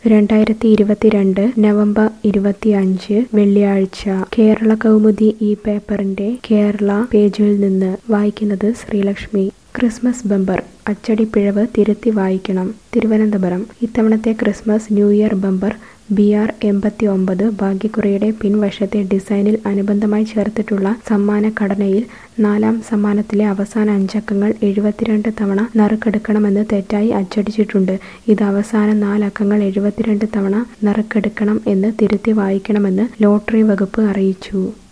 രണ്ടായിരത്തി ഇരുപത്തിരണ്ട് നവംബർ ഇരുപത്തിയഞ്ച് വെള്ളിയാഴ്ച കേരള കൗമുദി ഈ പേപ്പറിന്റെ കേരള പേജിൽ നിന്ന് വായിക്കുന്നത് ശ്രീലക്ഷ്മി ക്രിസ്മസ് ബമ്പർ അച്ചടി പിഴവ് തിരുത്തി വായിക്കണം തിരുവനന്തപുരം ഇത്തവണത്തെ Christmas new year bumper B R എൺപത്തി ഒമ്പത് ഭാഗ്യക്കുറിയുടെ പിൻവശത്തെ ഡിസൈനിൽ അനുബന്ധമായി ചേർത്തിട്ടുള്ള സമ്മാന ഘടനയിൽ നാലാം സമ്മാനത്തിലെ അവസാന അഞ്ചക്കങ്ങൾ എഴുപത്തിരണ്ട് തവണ നറുക്കെടുക്കണമെന്ന് തെറ്റായി അച്ചടിച്ചിട്ടുണ്ട് ഇത് അവസാന നാലക്കങ്ങൾ എഴുപത്തിരണ്ട് തവണ നറുക്കെടുക്കണം എന്ന് തിരുത്തി വായിക്കണമെന്ന് ലോട്ടറി വകുപ്പ് അറിയിച്ചു